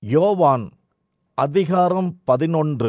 யோவான் அதிகாரம் பதினொன்று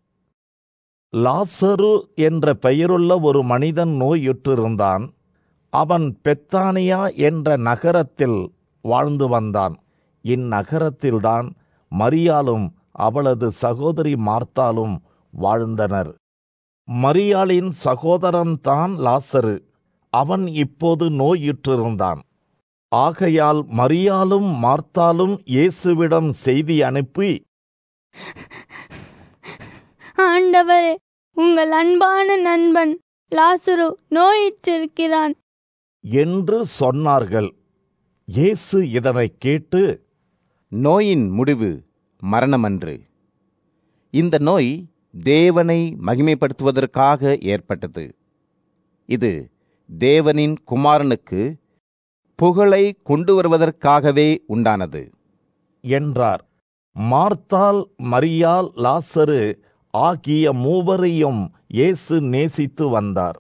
லாசரு என்ற பெயருள்ள ஒரு மனிதன் நோயுற்றிருந்தான் அவன் பெத்தானியா என்ற நகரத்தில் வாழ்ந்து வந்தான் இந்நகரத்தில்தான் மரியாளும் அவளது சகோதரி மார்த்தாலும் வாழ்ந்தனர் மரியாளின் சகோதரன்தான் லாசரு அவன் இப்போது நோயுற்றிருந்தான் ஆகையால் மரியாளும் மார்த்தாலும் இயேசுவிடம் செய்தி அனுப்பி ஆண்டவரே உங்கள் அன்பான நண்பன் லாசுரு நோயிற்றிருக்கிறான் என்று சொன்னார்கள் இயேசு இதனைக் கேட்டு நோயின் முடிவு மரணமன்று இந்த நோய் தேவனை மகிமைப்படுத்துவதற்காக ஏற்பட்டது இது தேவனின் குமாரனுக்கு புகழை கொண்டு வருவதற்காகவே உண்டானது என்றார் மார்த்தால் மரியாள் லாசரு ஆகிய மூவரையும் இயேசு நேசித்து வந்தார்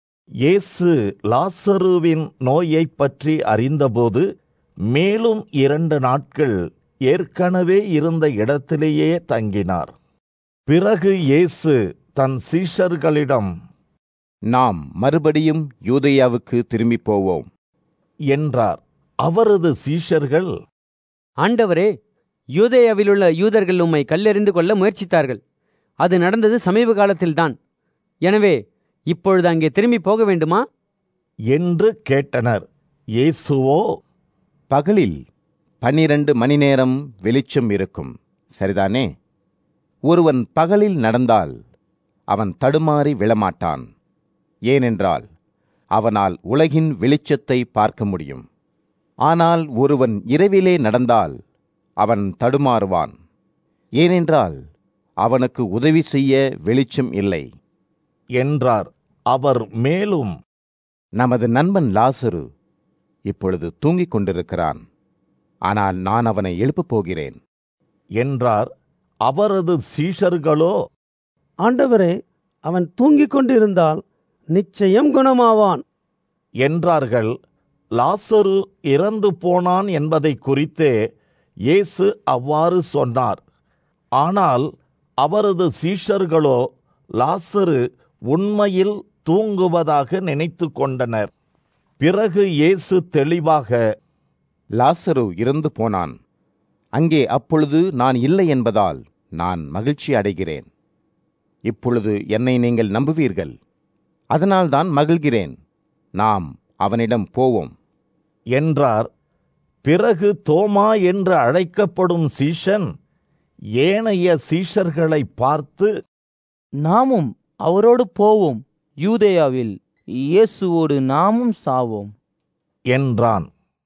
இயேசு லாசருவின் நோயைப் பற்றி அறிந்தபோது மேலும் இரண்டு நாட்கள் ஏற்கனவே இருந்த இடத்திலேயே தங்கினார் பிறகு இயேசு தன் சீஷர்களிடம் நாம் மறுபடியும் யூதேயாவுக்கு திரும்பிப் போவோம் என்றார் அவரது சீஷர்கள் ஆண்டவரே யூதேயாவிலுள்ள யூதர்கள் உம்மை கல்லெறிந்து கொள்ள முயற்சித்தார்கள் அது நடந்தது சமீப காலத்தில்தான் எனவே இப்பொழுது அங்கே திரும்பி போக வேண்டுமா என்று கேட்டனர் இயேசுவோ பகலில் பன்னிரண்டு மணி நேரம் வெளிச்சம் இருக்கும் சரிதானே ஒருவன் பகலில் நடந்தால் அவன் தடுமாறி விழமாட்டான் ஏனென்றால் அவனால் உலகின் வெளிச்சத்தை பார்க்க முடியும் ஆனால் ஒருவன் இரவிலே நடந்தால் அவன் தடுமாறுவான் ஏனென்றால் அவனுக்கு உதவி செய்ய வெளிச்சம் இல்லை என்றார் அவர் மேலும் நமது நண்பன் லாசரு இப்பொழுது தூங்கிக் கொண்டிருக்கிறான் ஆனால் நான் அவனை எழுப்பப் போகிறேன் என்றார் அவரது சீஷர்களோ ஆண்டவரே அவன் தூங்கிக் கொண்டிருந்தால் நிச்சயம் குணமாவான் என்றார்கள் லாசரு இறந்து போனான் என்பதை குறித்தே இயேசு அவ்வாறு சொன்னார் ஆனால் அவரது சீஷர்களோ லாசரு உண்மையில் தூங்குவதாக நினைத்து கொண்டனர் பிறகு இயேசு தெளிவாக லாசரு இறந்து போனான் அங்கே அப்பொழுது நான் இல்லை என்பதால் நான் மகிழ்ச்சி அடைகிறேன் இப்பொழுது என்னை நீங்கள் நம்புவீர்கள் அதனால்தான் மகிழ்கிறேன் நாம் அவனிடம் போவோம் என்றார் பிறகு தோமா என்று அழைக்கப்படும் சீஷன் ஏனைய சீஷர்களை பார்த்து நாமும் அவரோடு போவோம் யூதேயாவில் இயேசுவோடு நாமும் சாவோம் என்றான்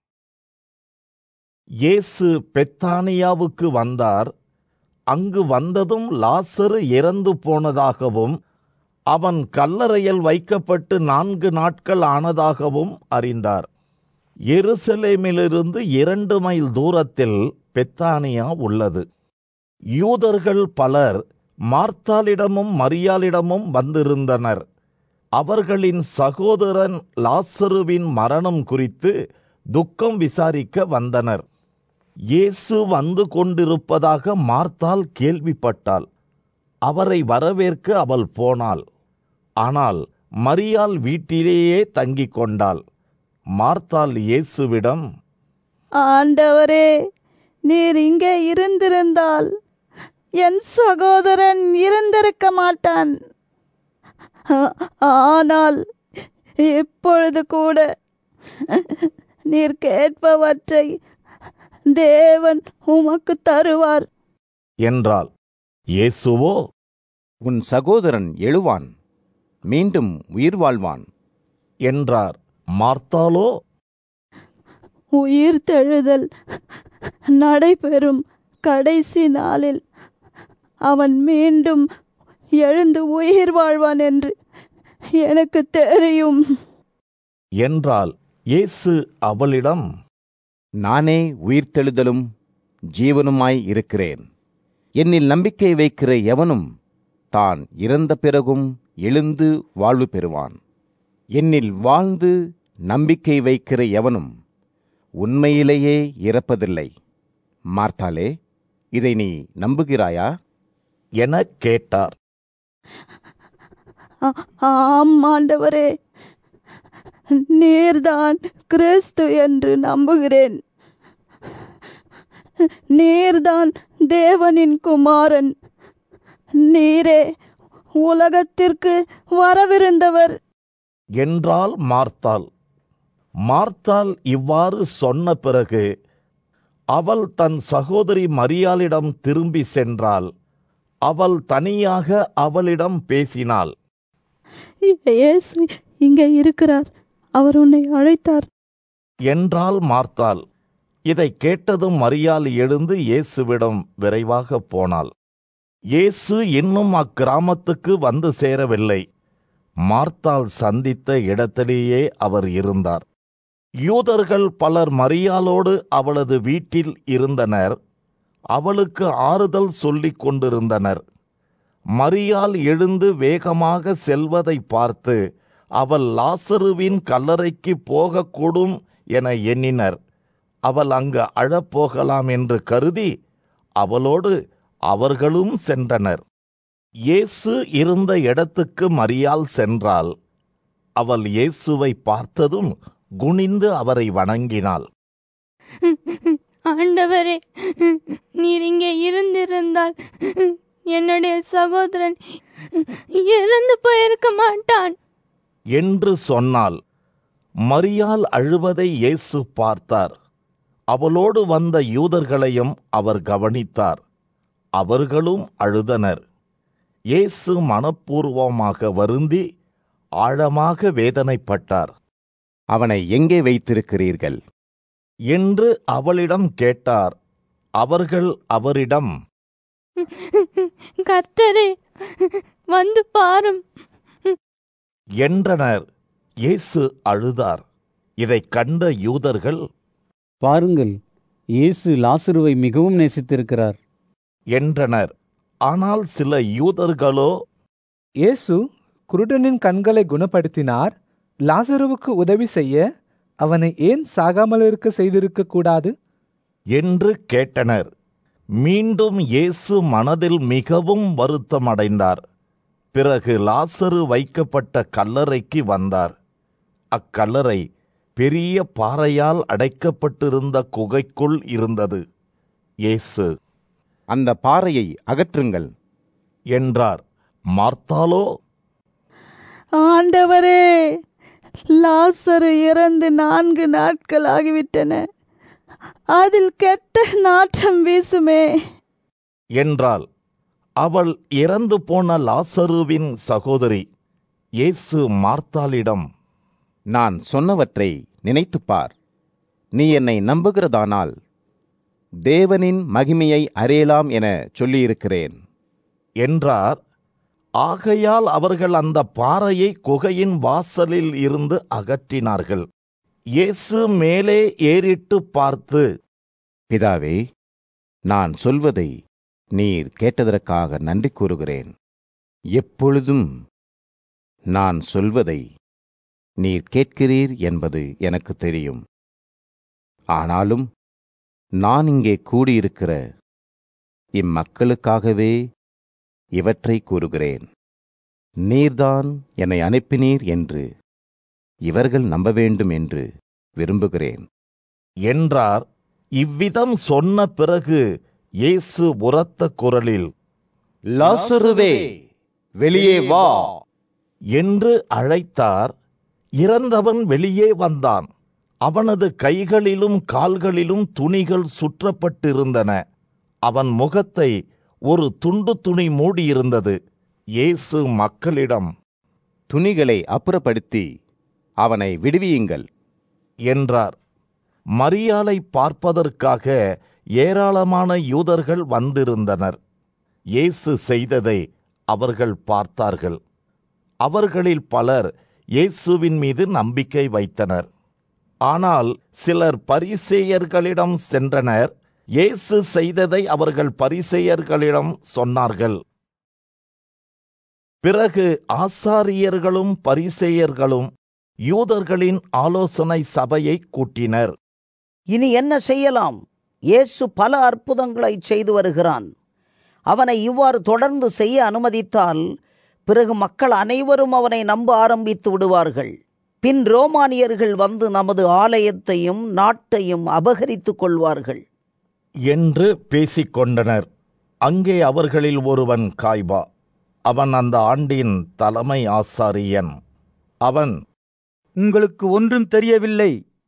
இயேசு பெத்தானியாவுக்கு வந்தார் அங்கு வந்ததும் லாசரு இறந்து போனதாகவும் அவன் கல்லறையில் வைக்கப்பட்டு நான்கு நாட்கள் ஆனதாகவும் அறிந்தார் எருசலேமிலிருந்து இரண்டு மைல் தூரத்தில் பெத்தானியா உள்ளது யூதர்கள் பலர் மார்த்தாளிடமும் மரியாளிடமும் வந்திருந்தனர் அவர்களின் சகோதரன் லாசருவின் மரணம் குறித்து துக்கம் விசாரிக்க வந்தனர் இயேசு வந்து கொண்டிருப்பதாக மார்த்தாள் கேள்விப்பட்டாள் அவரை வரவேற்க அவள் போனாள் ஆனால் மரியாள் வீட்டிலேயே தங்கிக் கொண்டாள் மார்த்தாள் இயேசுவிடம் ஆண்டவரே நீர் இங்கே இருந்திருந்தால் என் சகோதரன் இருந்திருக்க மாட்டான் ஆ- ஆனால் இப்பொழுது கூட நீர் கேட்பவற்றை தேவன் உமக்கு தருவார் என்றாள் இயேசுவோ உன் சகோதரன் எழுவான் மீண்டும் உயிர் வாழ்வான் என்றார் மார்த்தாளோ உயிர் தெழுதல் நடைபெறும் கடைசி நாளில் அவன் மீண்டும் எழுந்து உயிர் வாழ்வான் என்று எனக்கு தெரியும் என்றால் இயேசு அவளிடம் நானே உயிர்த்தெழுதலும் ஜீவனுமாய் இருக்கிறேன் என்னில் நம்பிக்கை வைக்கிற எவனும் தான் இறந்த பிறகும் எழுந்து வாழ்வு பெறுவான் என்னில் வாழ்ந்து நம்பிக்கை வைக்கிற எவனும் உண்மையிலேயே இறப்பதில்லை மார்த்தாலே இதை நீ நம்புகிறாயா எனக் கேட்டார் ஆ- ஆம் ஆண்டவரே நீர்தான் கிறிஸ்து என்று நம்புகிறேன் நீர்தான் தேவனின் குமாரன் நீரே உலகத்திற்கு வரவிருந்தவர் என்றாள் மார்த்தாள் மார்த்தாள் இவ்வாறு சொன்ன பிறகு அவள் தன் சகோதரி மரியாளிடம் திரும்பி சென்றாள் அவள் தனியாக அவளிடம் பேசினாள் இயேசு இங்கே இருக்கிறார் அவர் உன்னை அழைத்தார் என்றாள் மார்த்தாள் இதை கேட்டதும் மரியாள் எழுந்து இயேசுவிடம் விரைவாக போனாள் இயேசு இன்னும் அக்கிராமத்துக்கு வந்து சேரவில்லை மார்த்தாள் சந்தித்த இடத்திலேயே அவர் இருந்தார் யூதர்கள் பலர் மரியாளோடு அவளது வீட்டில் இருந்தனர் அவளுக்கு ஆறுதல் சொல்லிக் கொண்டிருந்தனர் மரியாள் எழுந்து வேகமாக செல்வதை பார்த்து அவள் லாசருவின் கல்லறைக்கு போகக்கூடும் என எண்ணினர் அவள் அங்கு அழப்போகலாம் என்று கருதி அவளோடு அவர்களும் சென்றனர் இயேசு இருந்த இடத்துக்கு மரியாள் சென்றாள் அவள் இயேசுவை பார்த்ததும் குனிந்து அவரை வணங்கினாள் ஆண்டவரே நீர் இங்கே இருந்திருந்தால் என்னுடைய சகோதரன் இறந்து போயிருக்க மாட்டான் என்று சொன்னாள் மரியாள் அழுவதை இயேசு பார்த்தார் அவளோடு வந்த யூதர்களையும் அவர் கவனித்தார் அவர்களும் அழுதனர் இயேசு மனப்பூர்வமாக வருந்தி ஆழமாக வேதனைப்பட்டார் அவனை எங்கே வைத்திருக்கிறீர்கள் என்று அவளிடம் கேட்டார் அவர்கள் அவரிடம் கர்த்தரே வந்து பாரும் என்றனர் இயேசு அழுதார் இதைக் கண்ட யூதர்கள் பாருங்கள் இயேசு லாசருவை மிகவும் நேசித்திருக்கிறார் என்றனர் ஆனால் சில யூதர்களோ இயேசு குருடனின் கண்களை குணப்படுத்தினார் லாசருவுக்கு உதவி செய்ய அவனை ஏன் சாகாமல் இருக்க செய்திருக்க கூடாது என்று கேட்டனர் மீண்டும் இயேசு மனதில் மிகவும் வருத்தமடைந்தார் பிறகு லாசரு வைக்கப்பட்ட கல்லறைக்கு வந்தார் அக்கல்லறை பெரிய பாறையால் அடைக்கப்பட்டிருந்த குகைக்குள் இருந்தது இயேசு அந்த பாறையை அகற்றுங்கள் என்றார் மார்த்தாலோ ஆண்டவரே லாசரு இறந்து நான்கு நாட்கள் ஆகிவிட்டன அதில் கெட்ட நாற்றம் வீசுமே என்றாள் அவள் இறந்து போன லாசருவின் சகோதரி இயேசு மார்த்தாளிடம் நான் சொன்னவற்றை நினைத்துப் பார் நீ என்னை நம்புகிறதானால் தேவனின் மகிமையை அறியலாம் என சொல்லியிருக்கிறேன் என்றார் ஆகையால் அவர்கள் அந்த பாறையை குகையின் வாசலில் இருந்து அகற்றினார்கள் இயேசு மேலே ஏறிட்டு பார்த்து பிதாவே நான் சொல்வதை நீர் கேட்டதற்காக நன்றி கூறுகிறேன் எப்பொழுதும் நான் சொல்வதை நீர் கேட்கிறீர் என்பது எனக்கு தெரியும் ஆனாலும் நான் இங்கே கூடியிருக்கிற இம்மக்களுக்காகவே இவற்றை கூறுகிறேன் நீர்தான் என்னை அனுப்பினீர் என்று இவர்கள் நம்ப வேண்டும் என்று விரும்புகிறேன் என்றார் இவ்விதம் சொன்ன பிறகு இயேசு உரத்த குரலில் லாசருவே வெளியே வா என்று அழைத்தார் இறந்தவன் வெளியே வந்தான் அவனது கைகளிலும் கால்களிலும் துணிகள் சுற்றப்பட்டிருந்தன அவன் முகத்தை ஒரு துண்டு துணி மூடியிருந்தது இயேசு மக்களிடம் துணிகளை அப்புறப்படுத்தி அவனை விடுவியுங்கள் என்றார் மரியாளை பார்ப்பதற்காக ஏராளமான யூதர்கள் வந்திருந்தனர் இயேசு செய்ததை அவர்கள் பார்த்தார்கள் அவர்களில் பலர் இயேசுவின் மீது நம்பிக்கை வைத்தனர் ஆனால் சிலர் பரிசேயர்களிடம் சென்றனர் இயேசு செய்ததை அவர்கள் பரிசேயர்களிடம் சொன்னார்கள் பிறகு ஆசாரியர்களும் பரிசேயர்களும் யூதர்களின் ஆலோசனை சபையை கூட்டினர் இனி என்ன செய்யலாம் இயேசு பல அற்புதங்களை செய்து வருகிறான் அவனை இவ்வாறு தொடர்ந்து செய்ய அனுமதித்தால் பிறகு மக்கள் அனைவரும் அவனை நம்ப ஆரம்பித்து விடுவார்கள் பின் ரோமானியர்கள் வந்து நமது ஆலயத்தையும் நாட்டையும் அபகரித்துக் கொள்வார்கள் என்று பேசிக்கொண்டனர் அங்கே அவர்களில் ஒருவன் காய்பா அவன் அந்த ஆண்டின் தலைமை ஆசாரியன் அவன் உங்களுக்கு ஒன்றும் தெரியவில்லை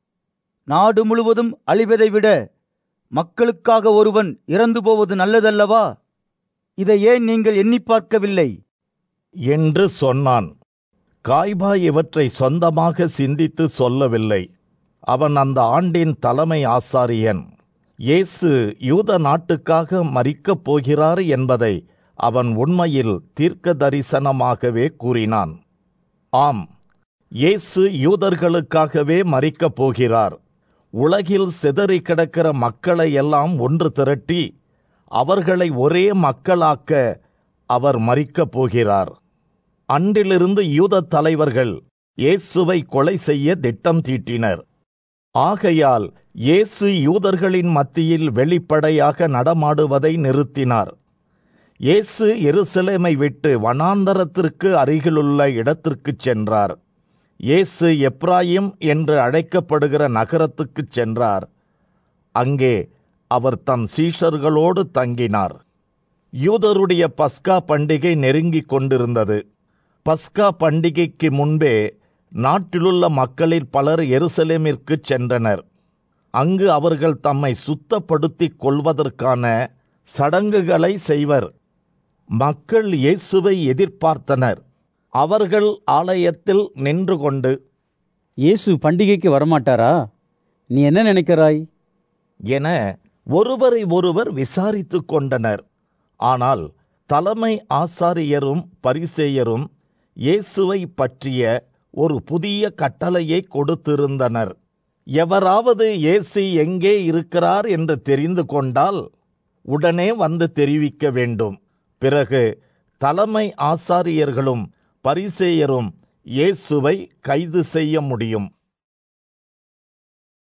நாடு முழுவதும் அழிவதை விட மக்களுக்காக ஒருவன் இறந்து போவது நல்லதல்லவா இதை ஏன் நீங்கள் எண்ணி பார்க்கவில்லை என்று சொன்னான் காய்பா இவற்றை சொந்தமாக சிந்தித்து சொல்லவில்லை அவன் அந்த ஆண்டின் தலைமை ஆசாரியன் இயேசு யூத நாட்டுக்காக மறிக்கப் போகிறார் என்பதை அவன் உண்மையில் தீர்க்க தரிசனமாகவே கூறினான் ஆம் இயேசு யூதர்களுக்காகவே மறிக்கப் போகிறார் உலகில் சிதறி கிடக்கிற மக்களை எல்லாம் ஒன்று திரட்டி அவர்களை ஒரே மக்களாக்க அவர் மறிக்கப் போகிறார் அன்றிலிருந்து யூத தலைவர்கள் இயேசுவை கொலை செய்ய திட்டம் தீட்டினர் ஆகையால் இயேசு யூதர்களின் மத்தியில் வெளிப்படையாக நடமாடுவதை நிறுத்தினார் இயேசு எருசலேமை விட்டு வனாந்தரத்திற்கு அருகிலுள்ள இடத்திற்குச் சென்றார் இயேசு எப்ராயிம் என்று அழைக்கப்படுகிற நகரத்துக்குச் சென்றார் அங்கே அவர் தம் சீஷர்களோடு தங்கினார் யூதருடைய பஸ்கா பண்டிகை நெருங்கிக் கொண்டிருந்தது பஸ்கா பண்டிகைக்கு முன்பே நாட்டிலுள்ள மக்களில் பலர் எருசலேமிற்குச் சென்றனர் அங்கு அவர்கள் தம்மை சுத்தப்படுத்திக் கொள்வதற்கான சடங்குகளை செய்வர் மக்கள் இயேசுவை எதிர்பார்த்தனர் அவர்கள் ஆலயத்தில் நின்று கொண்டு இயேசு பண்டிகைக்கு வரமாட்டாரா நீ என்ன நினைக்கிறாய் என ஒருவரை ஒருவர் விசாரித்துக் கொண்டனர் ஆனால் தலைமை ஆசாரியரும் பரிசேயரும் இயேசுவை பற்றிய ஒரு புதிய கட்டளையை கொடுத்திருந்தனர் எவராவது இயேசு எங்கே இருக்கிறார் என்று தெரிந்து கொண்டால் உடனே வந்து தெரிவிக்க வேண்டும் பிறகு தலைமை ஆசாரியர்களும் பரிசேயரும் இயேசுவை கைது செய்ய முடியும்